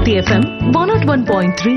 Bharati FM one nought one point three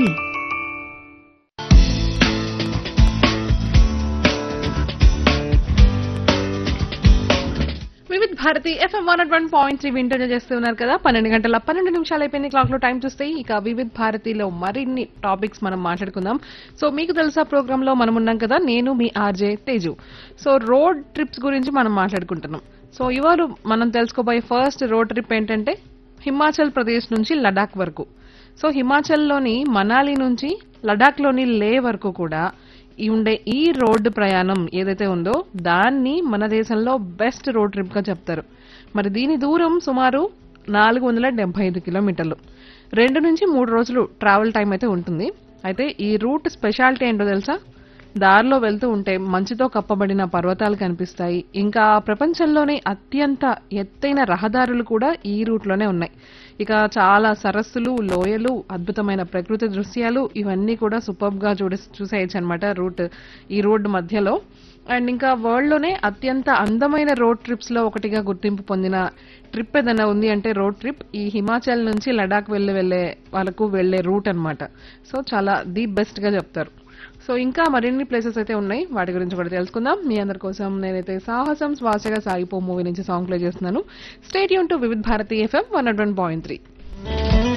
Vividh Bharati FM one one point three వింటూనే చేస్తున్నారు కదా పన్నెండు గంటల పన్నెండు నిమిషాలు అయిపోయింది క్లాక్ లో టైం చూస్తే ఇక వివిధ్ భారతిలో మరిన్ని టాపిక్స్ మనం మాట్లాడుకుందాం సో మీకు తెలుసా ప్రోగ్రామ్ లో మనం ఉన్నాం కదా నేను మీ RJ Teju so road trips గురించి మనం మాట్లాడుకుంటున్నాం సో ఇవాళ మనం తెలుసుకోబోయే ఫస్ట్ రోడ్ ట్రిప్ ఏంటంటే హిమాచల్ ప్రదేశ్ నుంచి లడాక్ వరకు సో హిమాచల్లోని మనాలి నుంచి లడాక్లోని లే వరకు కూడా ఈ ఉండే ఈ రోడ్డు ప్రయాణం ఏదైతే ఉందో దాన్ని మన దేశంలో బెస్ట్ రోడ్ ట్రిప్ గా చెప్తారు మరి దీని దూరం సుమారు నాలుగు వందల డెబ్బై ఐదు కిలోమీటర్లు రెండు నుంచి మూడు రోజులు ట్రావెల్ టైం అయితే ఉంటుంది అయితే ఈ రూట్ స్పెషాలిటీ ఏంటో తెలుసా దారిలో వెళ్తూ ఉంటే మంచుతో కప్పబడిన పర్వతాలు కనిపిస్తాయి ఇంకా ప్రపంచంలోనే అత్యంత ఎత్తైన రహదారులు కూడా ఈ రూట్లోనే ఉన్నాయి ఇక చాలా సరస్సులు లోయలు అద్భుతమైన ప్రకృతి దృశ్యాలు ఇవన్నీ కూడా సూపర్ గా చూడ చూసేయచ్చు అనమాట రూట్ ఈ రోడ్డు మధ్యలో అండ్ ఇంకా వరల్డ్ లోనే అత్యంత అందమైన రోడ్ ట్రిప్స్ లో ఒకటిగా గుర్తింపు పొందిన ట్రిప్ ఏదైనా ఉంది అంటే రోడ్ ట్రిప్ ఈ హిమాచల్ నుంచి లడాక్ వెళ్ళి వెళ్ళే వాళ్ళకు వెళ్ళే రూట్ అన్నమాట సో చాలా ది బెస్ట్ గా చెప్తారు సో ఇంకా మరిన్ని ప్లేసెస్ అయితే ఉన్నాయి వాటి గురించి కూడా తెలుసుకుందాం మీ అందరి కోసం నేనైతే సాహసం శ్వాసగా సాగిపో మూవీ నుంచి సాంగ్ ప్లే చేస్తున్నాను stay tuned to Vividh Bharati FM one point three